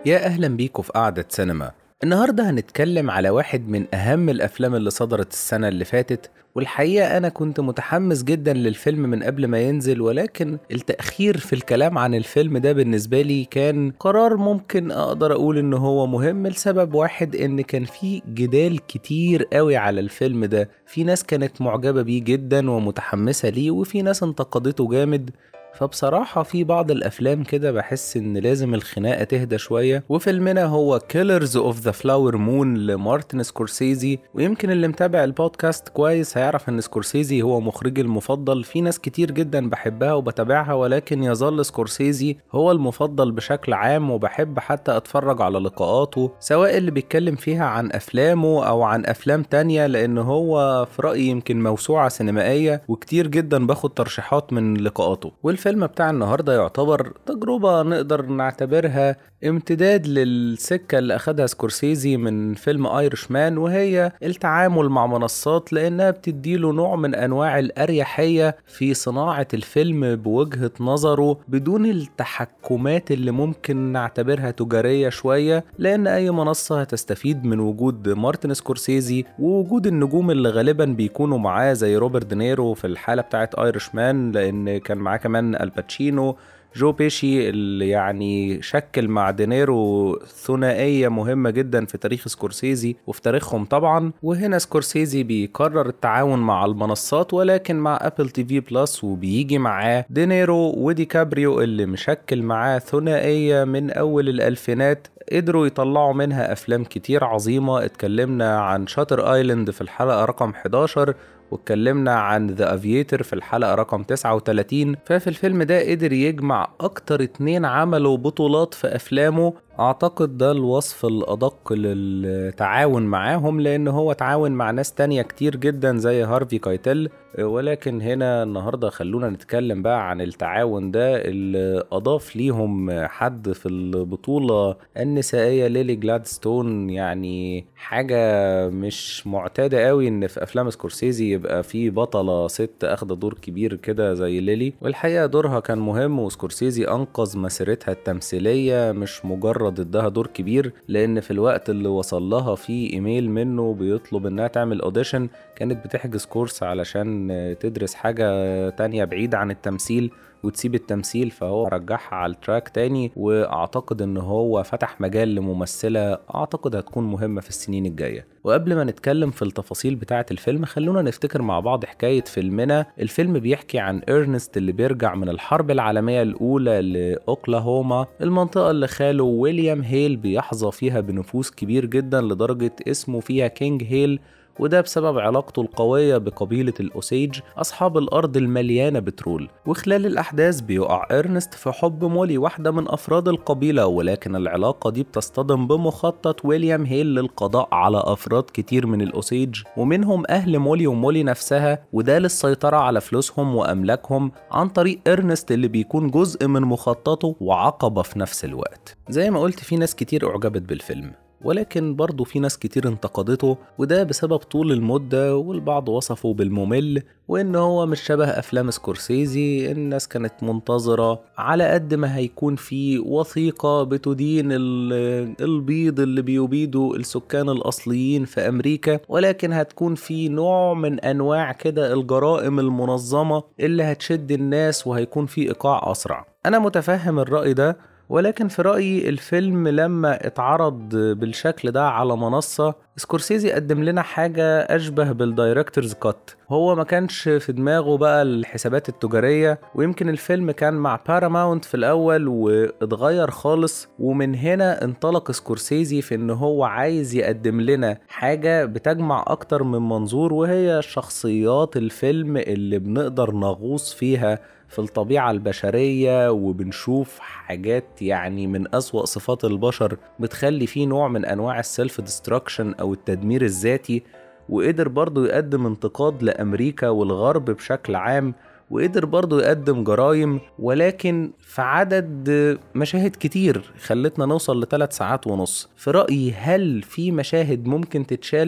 يا أهلا بيكم في قعدة سينما النهاردة هنتكلم على واحد من أهم الأفلام اللي صدرت السنة اللي فاتت والحقيقة أنا كنت متحمس جدا للفيلم من قبل ما ينزل ولكن التأخير في الكلام عن الفيلم ده بالنسبة لي كان قرار ممكن أقدر أقول إن هو مهم لسبب واحد إن كان في جدال كتير قوي على الفيلم ده في ناس كانت معجبة بيه جدا ومتحمسة ليه وفي ناس انتقدته جامد فبصراحة في بعض الأفلام كده بحس إن لازم الخناقة تهدى شوية وفيلمنا هو كيلرز اوف ذا فلاور مون لمارتن سكورسيزي ويمكن اللي متابع البودكاست كويس هيعرف إن سكورسيزي هو مخرجي المفضل في ناس كتير جدا بحبها وبتابعها ولكن يظل سكورسيزي هو المفضل بشكل عام وبحب حتى أتفرج على لقاءاته سواء اللي بيتكلم فيها عن أفلامه أو عن أفلام تانية لأن هو في رأيي يمكن موسوعة سينمائية وكتير جدا باخد ترشيحات من لقاءاته الفيلم بتاع النهارده يعتبر تجربة نقدر نعتبرها امتداد للسكة اللي أخدها سكورسيزي من فيلم ايرش مان وهي التعامل مع منصات لأنها بتديله نوع من أنواع الأريحية في صناعة الفيلم بوجهة نظره بدون التحكمات اللي ممكن نعتبرها تجارية شوية لأن أي منصة هتستفيد من وجود مارتن سكورسيزي ووجود النجوم اللي غالبا بيكونوا معاه زي روبرت دينيرو في الحالة بتاعت ايرش مان لأن كان معاه كمان الباتشينو جو بيشي اللي يعني شكل مع دينيرو ثنائية مهمة جدا في تاريخ سكورسيزي وفي تاريخهم طبعا وهنا سكورسيزي بيقرر التعاون مع المنصات ولكن مع ابل تي في بلس وبيجي معاه دينيرو ودي كابريو اللي مشكل معاه ثنائية من أول الألفينات قدروا يطلعوا منها أفلام كتير عظيمة اتكلمنا عن شاتر آيلاند في الحلقة رقم 11 واتكلمنا عن ذا افيتر في الحلقة رقم 39 ففي الفيلم ده قدر يجمع أكتر اتنين عملوا بطولات في أفلامه أعتقد ده الوصف الأدق للتعاون معاهم لأن هو تعاون مع ناس تانية كتير جدا زي هارفي كايتل ولكن هنا النهاردة خلونا نتكلم بقى عن التعاون ده اللي أضاف ليهم حد في البطولة النسائية ليلي جلادستون يعني حاجة مش معتادة قوي إن في أفلام سكورسيزي يبقى في بطلة ست أخدة دور كبير كده زي ليلي والحقيقة دورها كان مهم وسكورسيزي أنقذ مسيرتها التمثيلية مش مجرد اداها دور كبير لأن في الوقت اللي وصل لها فيه إيميل منه بيطلب إنها تعمل أوديشن كانت بتحجز كورس علشان تدرس حاجة تانية بعيدة عن التمثيل وتسيب التمثيل فهو رجعها على التراك تاني واعتقد ان هو فتح مجال لممثله اعتقد هتكون مهمه في السنين الجايه وقبل ما نتكلم في التفاصيل بتاعه الفيلم خلونا نفتكر مع بعض حكايه فيلمنا الفيلم بيحكي عن ايرنست اللي بيرجع من الحرب العالميه الاولى لاوكلاهوما المنطقه اللي خاله ويليام هيل بيحظى فيها بنفوذ كبير جدا لدرجه اسمه فيها كينج هيل وده بسبب علاقته القوية بقبيلة الأوسيج أصحاب الأرض المليانة بترول وخلال الأحداث بيقع إرنست في حب مولي واحدة من أفراد القبيلة ولكن العلاقة دي بتصطدم بمخطط ويليام هيل للقضاء على أفراد كتير من الأوسيج ومنهم أهل مولي ومولي نفسها وده للسيطرة على فلوسهم وأملاكهم عن طريق إرنست اللي بيكون جزء من مخططه وعقبة في نفس الوقت زي ما قلت في ناس كتير أعجبت بالفيلم ولكن برضه في ناس كتير انتقدته وده بسبب طول المدة والبعض وصفه بالممل وإن هو مش شبه أفلام سكورسيزي الناس كانت منتظرة على قد ما هيكون في وثيقة بتدين البيض اللي بيبيدوا السكان الأصليين في أمريكا ولكن هتكون في نوع من أنواع كده الجرائم المنظمة اللي هتشد الناس وهيكون في إيقاع أسرع أنا متفهم الرأي ده ولكن في رأيي الفيلم لما اتعرض بالشكل ده على منصة سكورسيزي قدم لنا حاجة أشبه بالدايركتورز كات هو ما كانش في دماغه بقى الحسابات التجارية ويمكن الفيلم كان مع باراماونت في الأول واتغير خالص ومن هنا انطلق سكورسيزي في إن هو عايز يقدم لنا حاجة بتجمع أكتر من منظور وهي شخصيات الفيلم اللي بنقدر نغوص فيها في الطبيعة البشرية وبنشوف حاجات يعني من أسوأ صفات البشر بتخلي فيه نوع من أنواع السيلف ديستركشن أو التدمير الذاتي وقدر برضه يقدم انتقاد لأمريكا والغرب بشكل عام وقدر برضه يقدم جرايم ولكن في عدد مشاهد كتير خلتنا نوصل لثلاث ساعات ونص في رأيي هل في مشاهد ممكن تتشال؟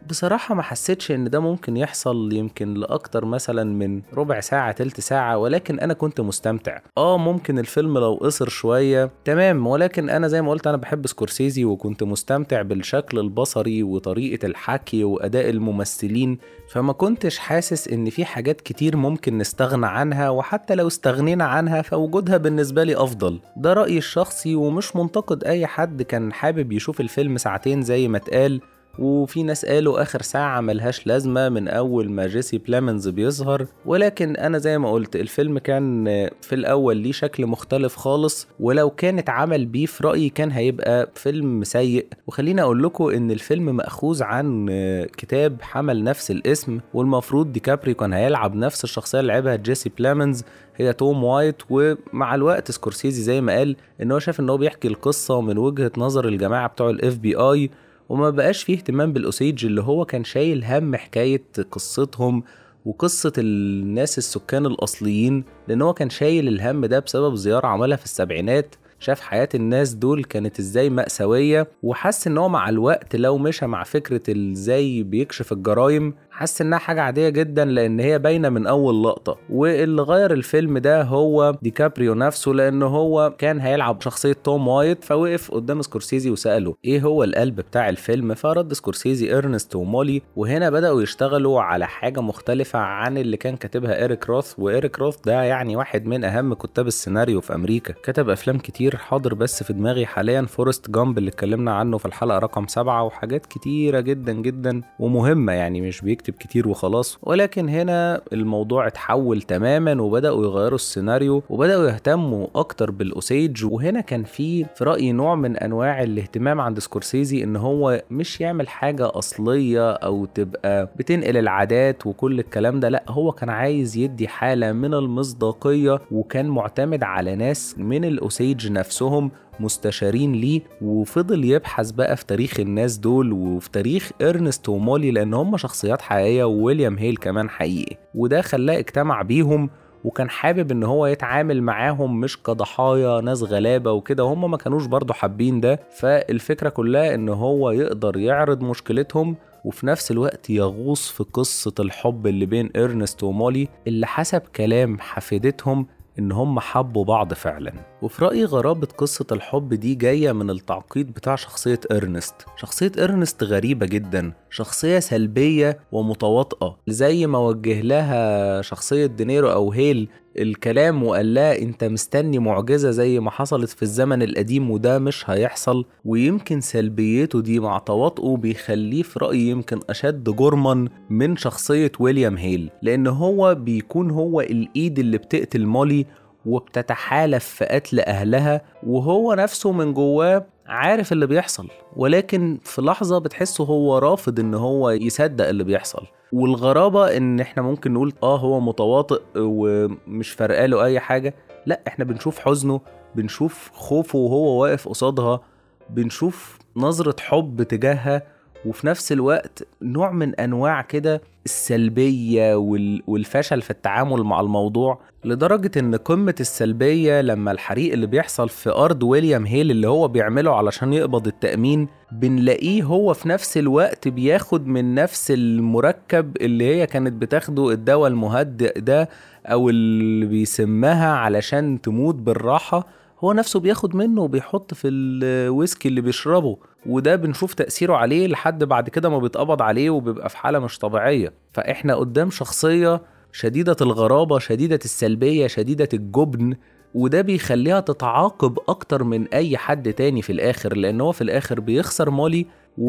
بصراحة ما حسيتش ان ده ممكن يحصل يمكن لأكتر مثلا من ربع ساعة تلت ساعة ولكن انا كنت مستمتع اه ممكن الفيلم لو قصر شوية تمام ولكن انا زي ما قلت انا بحب سكورسيزي وكنت مستمتع بالشكل البصري وطريقة الحكي واداء الممثلين فما كنتش حاسس ان في حاجات كتير ممكن نستغنى عنها وحتى لو استغنينا عنها فوجودها بالنسبة لي افضل ده رأيي الشخصي ومش منتقد اي حد كان حابب يشوف الفيلم ساعتين زي ما اتقال وفي ناس قالوا اخر ساعة ملهاش لازمة من اول ما جيسي بلامنز بيظهر ولكن انا زي ما قلت الفيلم كان في الاول ليه شكل مختلف خالص ولو كان اتعمل بيه في رأيي كان هيبقى فيلم سيء وخليني اقول لكم ان الفيلم مأخوذ عن كتاب حمل نفس الاسم والمفروض ديكابري كان هيلعب نفس الشخصية اللي لعبها جيسي بلامنز هي توم وايت ومع الوقت سكورسيزي زي ما قال ان هو شاف ان هو بيحكي القصة من وجهة نظر الجماعة بتوع الاف بي اي وما بقاش فيه اهتمام بالأسيج اللي هو كان شايل هم حكاية قصتهم وقصة الناس السكان الأصليين لأن هو كان شايل الهم ده بسبب زيارة عملها في السبعينات شاف حياة الناس دول كانت ازاي مأساوية وحس ان هو مع الوقت لو مشى مع فكرة ازاي بيكشف الجرايم حس انها حاجة عادية جدا لان هي باينة من اول لقطة واللي غير الفيلم ده هو ديكابريو نفسه لان هو كان هيلعب شخصية توم وايت فوقف قدام سكورسيزي وسأله ايه هو القلب بتاع الفيلم فرد سكورسيزي ارنست ومولي وهنا بدأوا يشتغلوا على حاجة مختلفة عن اللي كان كاتبها ايريك روث وايريك روث ده يعني واحد من اهم كتاب السيناريو في امريكا كتب افلام كتير حاضر بس في دماغي حاليا فورست جامب اللي اتكلمنا عنه في الحلقة رقم سبعة وحاجات كتيرة جدا جدا ومهمة يعني مش بيكتب كتير وخلاص ولكن هنا الموضوع اتحول تماما وبدأوا يغيروا السيناريو وبدأوا يهتموا أكتر بالأسيج وهنا كان في في رأيي نوع من أنواع الاهتمام عند سكورسيزي إن هو مش يعمل حاجة أصلية أو تبقى بتنقل العادات وكل الكلام ده لأ هو كان عايز يدي حالة من المصداقية وكان معتمد على ناس من الأسيج نفسهم مستشارين ليه وفضل يبحث بقى في تاريخ الناس دول وفي تاريخ ارنست ومولي لان هم شخصيات حقيقيه وويليام هيل كمان حقيقي وده خلاه اجتمع بيهم وكان حابب ان هو يتعامل معاهم مش كضحايا ناس غلابه وكده هم ما كانوش برضه حابين ده فالفكره كلها ان هو يقدر يعرض مشكلتهم وفي نفس الوقت يغوص في قصة الحب اللي بين إرنست ومولي اللي حسب كلام حفيدتهم إن هم حبوا بعض فعلا وفي رأيي غرابة قصة الحب دي جاية من التعقيد بتاع شخصية إرنست شخصية إرنست غريبة جدا شخصية سلبية ومتواطئة زي ما وجه لها شخصية دينيرو أو هيل الكلام وقال لها انت مستني معجزة زي ما حصلت في الزمن القديم وده مش هيحصل ويمكن سلبيته دي مع تواطؤه بيخليه في رأيي يمكن أشد جرما من شخصية ويليام هيل لأن هو بيكون هو الإيد اللي بتقتل مولي وبتتحالف في قتل أهلها وهو نفسه من جواه عارف اللي بيحصل ولكن في لحظة بتحسه هو رافض ان هو يصدق اللي بيحصل والغرابة ان احنا ممكن نقول اه هو متواطئ ومش فارقاله اي حاجة لا احنا بنشوف حزنه بنشوف خوفه وهو واقف قصادها بنشوف نظرة حب تجاهها وفي نفس الوقت نوع من انواع كده السلبيه والفشل في التعامل مع الموضوع لدرجه ان قمه السلبيه لما الحريق اللي بيحصل في ارض ويليام هيل اللي هو بيعمله علشان يقبض التامين بنلاقيه هو في نفس الوقت بياخد من نفس المركب اللي هي كانت بتاخده الدواء المهدئ ده او اللي بيسمها علشان تموت بالراحه هو نفسه بياخد منه وبيحط في الويسكي اللي بيشربه وده بنشوف تأثيره عليه لحد بعد كده ما بيتقبض عليه وبيبقى في حالة مش طبيعية فإحنا قدام شخصية شديدة الغرابة شديدة السلبية شديدة الجبن وده بيخليها تتعاقب أكتر من أي حد تاني في الآخر لأن هو في الآخر بيخسر مولي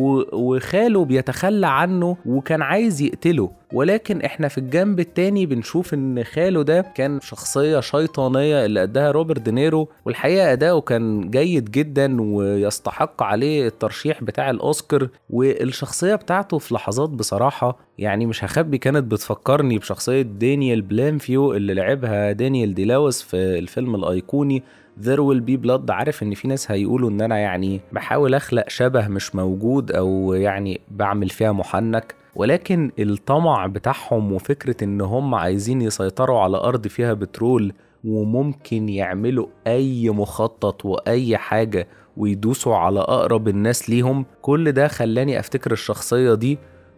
وخاله بيتخلى عنه وكان عايز يقتله ولكن احنا في الجنب التاني بنشوف ان خاله ده كان شخصية شيطانية اللي أداها روبرت دينيرو والحقيقة أداؤه كان جيد جدا ويستحق عليه الترشيح بتاع الأوسكار والشخصية بتاعته في لحظات بصراحة يعني مش هخبي كانت بتفكرني بشخصية دانيال بلانفيو اللي لعبها دانيال ديلاوس في الفيلم الأيقوني there will be blood عارف ان في ناس هيقولوا ان انا يعني بحاول اخلق شبه مش موجود او يعني بعمل فيها محنك ولكن الطمع بتاعهم وفكرة ان هم عايزين يسيطروا على ارض فيها بترول وممكن يعملوا اي مخطط واي حاجة ويدوسوا على اقرب الناس ليهم كل ده خلاني افتكر الشخصية دي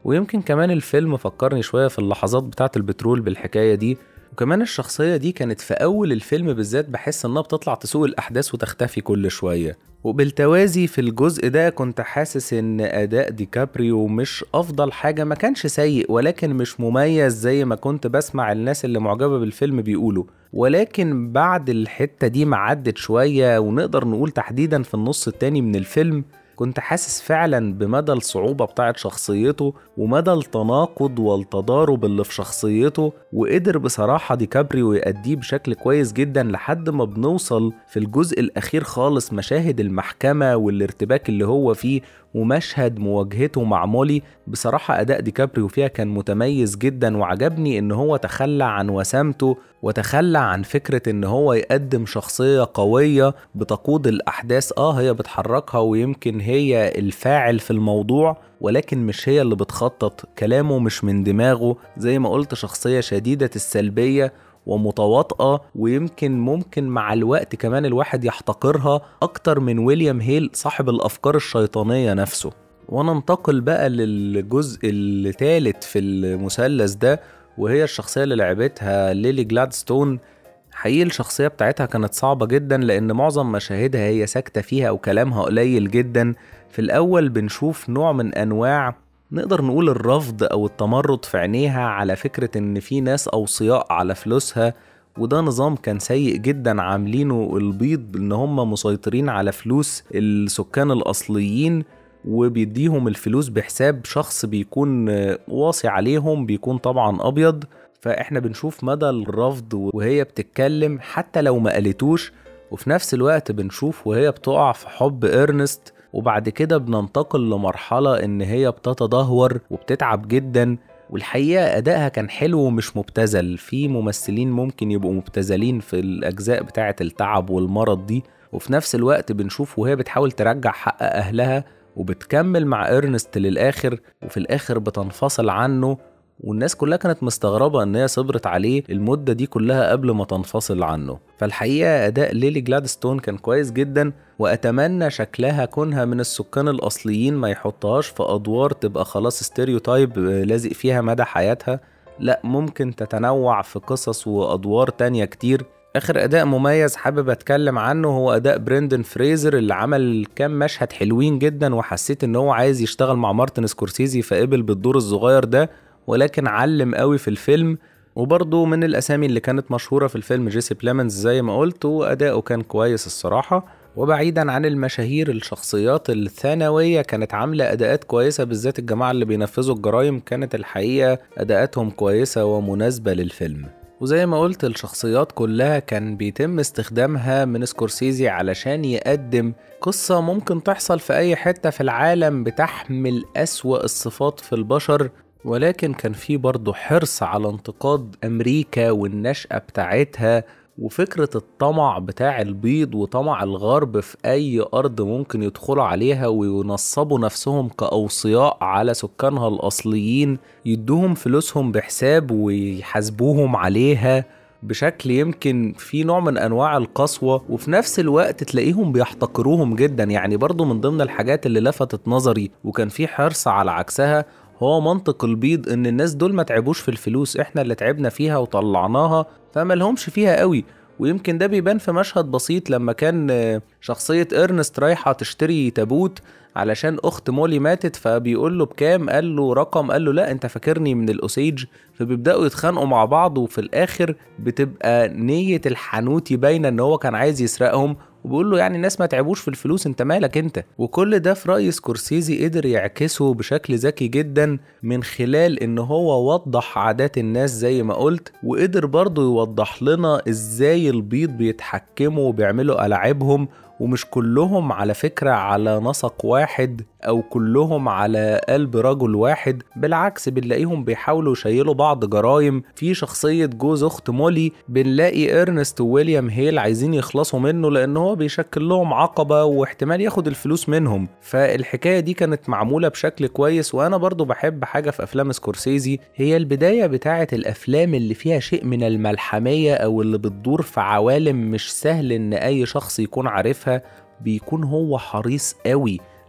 ويمكن كمان الفيلم فكرني شوية في اللحظات بتاعة البترول بالحكاية دي وكمان الشخصية دي كانت في أول الفيلم بالذات بحس إنها بتطلع تسوق الأحداث وتختفي كل شوية وبالتوازي في الجزء ده كنت حاسس إن أداء ديكابريو مش أفضل حاجة ما كانش سيء ولكن مش مميز زي ما كنت بسمع الناس اللي معجبة بالفيلم بيقولوا ولكن بعد الحتة دي معدت شوية ونقدر نقول تحديدا في النص التاني من الفيلم كنت حاسس فعلا بمدى الصعوبة بتاعت شخصيته ومدى التناقض والتضارب اللي في شخصيته وقدر بصراحة ديكابريو يأديه بشكل كويس جدا لحد ما بنوصل في الجزء الأخير خالص مشاهد المحكمة والارتباك اللي هو فيه ومشهد مواجهته مع مولي بصراحة أداء ديكابريو فيها كان متميز جدا وعجبني إن هو تخلى عن وسامته وتخلى عن فكرة إن هو يقدم شخصية قوية بتقود الأحداث آه هي بتحركها ويمكن هي الفاعل في الموضوع ولكن مش هي اللي بتخطط كلامه مش من دماغه زي ما قلت شخصية شديدة السلبية ومتواطئة ويمكن ممكن مع الوقت كمان الواحد يحتقرها أكتر من ويليام هيل صاحب الأفكار الشيطانية نفسه وننتقل بقى للجزء الثالث في المثلث ده وهي الشخصية اللي لعبتها ليلي جلادستون حقيقي الشخصية بتاعتها كانت صعبة جدا لأن معظم مشاهدها هي ساكتة فيها وكلامها قليل جدا في الأول بنشوف نوع من أنواع نقدر نقول الرفض أو التمرد في عينيها على فكرة إن في ناس أوصياء على فلوسها وده نظام كان سيء جدا عاملينه البيض إن هم مسيطرين على فلوس السكان الأصليين وبيديهم الفلوس بحساب شخص بيكون واصي عليهم بيكون طبعا أبيض فإحنا بنشوف مدى الرفض وهي بتتكلم حتى لو ما قالتوش وفي نفس الوقت بنشوف وهي بتقع في حب إرنست وبعد كده بننتقل لمرحلة إن هي بتتدهور وبتتعب جدا والحقيقة أدائها كان حلو ومش مبتذل في ممثلين ممكن يبقوا مبتذلين في الأجزاء بتاعة التعب والمرض دي وفي نفس الوقت بنشوف وهي بتحاول ترجع حق أهلها وبتكمل مع إرنست للآخر وفي الآخر بتنفصل عنه والناس كلها كانت مستغربة إن هي صبرت عليه المدة دي كلها قبل ما تنفصل عنه فالحقيقة أداء ليلي جلادستون كان كويس جدا وأتمنى شكلها كونها من السكان الأصليين ما يحطهاش في أدوار تبقى خلاص ستيريوتايب لازق فيها مدى حياتها لا ممكن تتنوع في قصص وأدوار تانية كتير آخر أداء مميز حابب أتكلم عنه هو أداء بريندن فريزر اللي عمل كام مشهد حلوين جدا وحسيت إن هو عايز يشتغل مع مارتن سكورسيزي فقبل بالدور الصغير ده ولكن علم قوي في الفيلم وبرضه من الأسامي اللي كانت مشهورة في الفيلم جيسي بليمنز زي ما قلت وأداؤه كان كويس الصراحة وبعيدا عن المشاهير الشخصيات الثانوية كانت عاملة أداءات كويسة بالذات الجماعة اللي بينفذوا الجرايم كانت الحقيقة أداءاتهم كويسة ومناسبة للفيلم وزي ما قلت الشخصيات كلها كان بيتم استخدامها من سكورسيزي علشان يقدم قصة ممكن تحصل في أي حتة في العالم بتحمل أسوأ الصفات في البشر ولكن كان في برضه حرص على انتقاد أمريكا والنشأة بتاعتها وفكرة الطمع بتاع البيض وطمع الغرب في أي أرض ممكن يدخلوا عليها وينصبوا نفسهم كأوصياء على سكانها الأصليين يدوهم فلوسهم بحساب ويحاسبوهم عليها بشكل يمكن في نوع من انواع القسوه وفي نفس الوقت تلاقيهم بيحتقروهم جدا يعني برضو من ضمن الحاجات اللي لفتت نظري وكان في حرص على عكسها هو منطق البيض ان الناس دول ما تعبوش في الفلوس احنا اللي تعبنا فيها وطلعناها فما لهمش فيها قوي ويمكن ده بيبان في مشهد بسيط لما كان شخصية إرنست رايحة تشتري تابوت علشان أخت مولي ماتت فبيقول له بكام قال له رقم قال له لا أنت فاكرني من الأسيج فبيبدأوا يتخانقوا مع بعض وفي الآخر بتبقى نية الحانوتي باينة إن هو كان عايز يسرقهم وبيقول له يعني الناس ما تعبوش في الفلوس انت مالك انت وكل ده في رأي سكورسيزي قدر يعكسه بشكل ذكي جدا من خلال ان هو وضح عادات الناس زي ما قلت وقدر برضه يوضح لنا ازاي البيض بيتحكموا وبيعملوا ألعابهم ومش كلهم على فكرة على نسق واحد أو كلهم على قلب رجل واحد بالعكس بنلاقيهم بيحاولوا يشيلوا بعض جرايم في شخصية جوز أخت مولي بنلاقي إرنست وويليام هيل عايزين يخلصوا منه لأن هو بيشكل لهم عقبة واحتمال ياخد الفلوس منهم فالحكاية دي كانت معمولة بشكل كويس وأنا برضو بحب حاجة في أفلام سكورسيزي هي البداية بتاعة الأفلام اللي فيها شيء من الملحمية أو اللي بتدور في عوالم مش سهل إن أي شخص يكون عارفها بيكون هو حريص قوي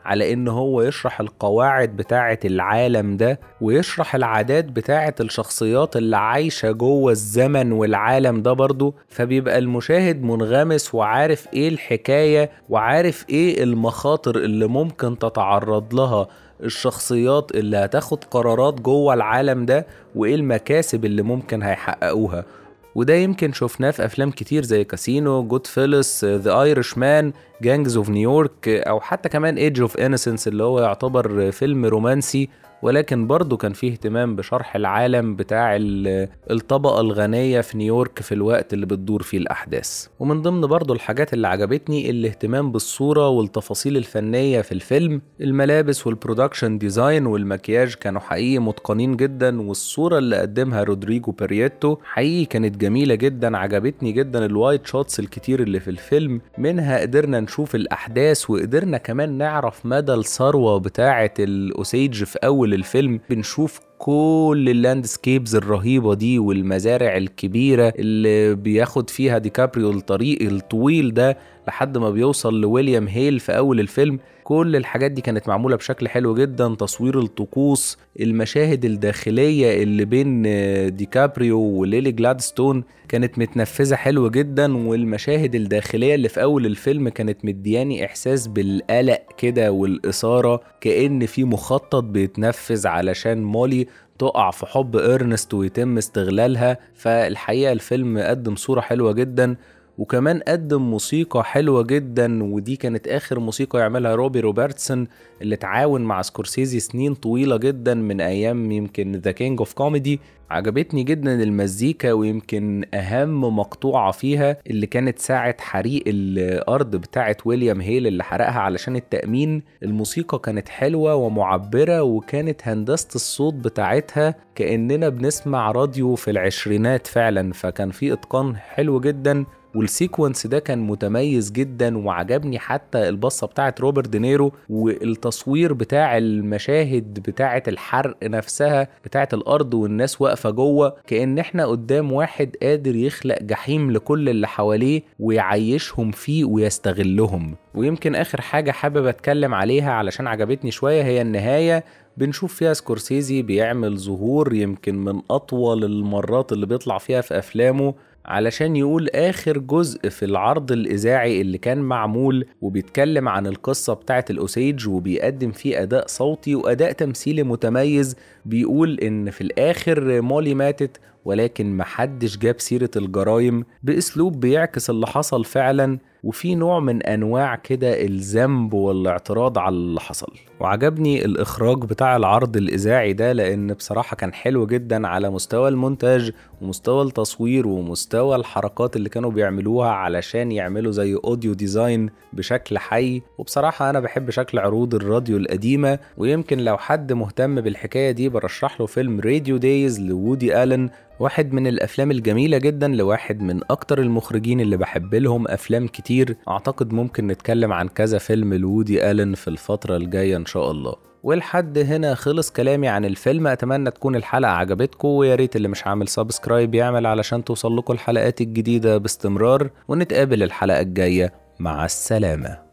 على ان هو يشرح القواعد بتاعة العالم ده ويشرح العادات بتاعة الشخصيات اللي عايشة جوه الزمن والعالم ده برضه فبيبقى المشاهد منغمس وعارف ايه الحكاية وعارف ايه المخاطر اللي ممكن تتعرض لها الشخصيات اللي هتاخد قرارات جوه العالم ده وايه المكاسب اللي ممكن هيحققوها وده يمكن شفناه في افلام كتير زي كاسينو جود فيلس ذا ايرش مان جانجز اوف نيويورك او حتى كمان ايدج اوف انسنس اللي هو يعتبر فيلم رومانسي ولكن برضه كان فيه اهتمام بشرح العالم بتاع الطبقة الغنية في نيويورك في الوقت اللي بتدور فيه الأحداث ومن ضمن برضه الحاجات اللي عجبتني الاهتمام بالصورة والتفاصيل الفنية في الفيلم الملابس والبرودكشن ديزاين والمكياج كانوا حقيقي متقنين جدا والصورة اللي قدمها رودريجو بيريتو حقيقي كانت جميلة جدا عجبتني جدا الوايت شوتس الكتير اللي في الفيلم منها قدرنا نشوف الأحداث وقدرنا كمان نعرف مدى الثروة بتاعة الأوسيج في أول الفيلم بنشوف كل اللاندسكيبز الرهيبة دي والمزارع الكبيرة اللي بياخد فيها ديكابريو الطريق الطويل ده لحد ما بيوصل لويليام هيل في أول الفيلم كل الحاجات دي كانت معمولة بشكل حلو جدا تصوير الطقوس المشاهد الداخلية اللي بين ديكابريو وليلي جلادستون كانت متنفذة حلو جدا والمشاهد الداخلية اللي في أول الفيلم كانت مدياني إحساس بالقلق كده والإثارة كأن في مخطط بيتنفذ علشان مولي تقع في حب إرنست ويتم استغلالها فالحقيقة الفيلم قدم صورة حلوة جدا وكمان قدم موسيقى حلوة جدا ودي كانت آخر موسيقى يعملها روبي روبرتسون اللي تعاون مع سكورسيزي سنين طويلة جدا من أيام يمكن ذا كينج اوف كوميدي عجبتني جدا المزيكا ويمكن أهم مقطوعة فيها اللي كانت ساعة حريق الأرض بتاعة ويليام هيل اللي حرقها علشان التأمين الموسيقى كانت حلوة ومعبرة وكانت هندسة الصوت بتاعتها كأننا بنسمع راديو في العشرينات فعلا فكان في إتقان حلو جدا والسيكونس ده كان متميز جدا وعجبني حتى البصه بتاعت روبرت دينيرو والتصوير بتاع المشاهد بتاعه الحرق نفسها بتاعه الارض والناس واقفه جوه كان احنا قدام واحد قادر يخلق جحيم لكل اللي حواليه ويعيشهم فيه ويستغلهم ويمكن اخر حاجه حابب اتكلم عليها علشان عجبتني شويه هي النهايه بنشوف فيها سكورسيزي بيعمل ظهور يمكن من أطول المرات اللي بيطلع فيها في أفلامه علشان يقول آخر جزء في العرض الإذاعي اللي كان معمول وبيتكلم عن القصة بتاعة الأوسيج وبيقدم فيه أداء صوتي وأداء تمثيلي متميز بيقول إن في الآخر مولي ماتت ولكن محدش جاب سيرة الجرايم بأسلوب بيعكس اللي حصل فعلا وفي نوع من انواع كده الذنب والاعتراض على اللي حصل وعجبني الاخراج بتاع العرض الاذاعي ده لان بصراحه كان حلو جدا على مستوى المونتاج ومستوى التصوير ومستوى الحركات اللي كانوا بيعملوها علشان يعملوا زي اوديو ديزاين بشكل حي وبصراحه انا بحب شكل عروض الراديو القديمه ويمكن لو حد مهتم بالحكايه دي برشح له فيلم راديو دايز لوودي الن واحد من الافلام الجميله جدا لواحد من اكتر المخرجين اللي بحب لهم افلام كتير اعتقد ممكن نتكلم عن كذا فيلم لوودي الن في الفتره الجايه ان شاء الله ولحد هنا خلص كلامي عن الفيلم اتمنى تكون الحلقه عجبتكم ويا ريت اللي مش عامل سبسكرايب يعمل علشان توصل لكم الحلقات الجديده باستمرار ونتقابل الحلقه الجايه مع السلامه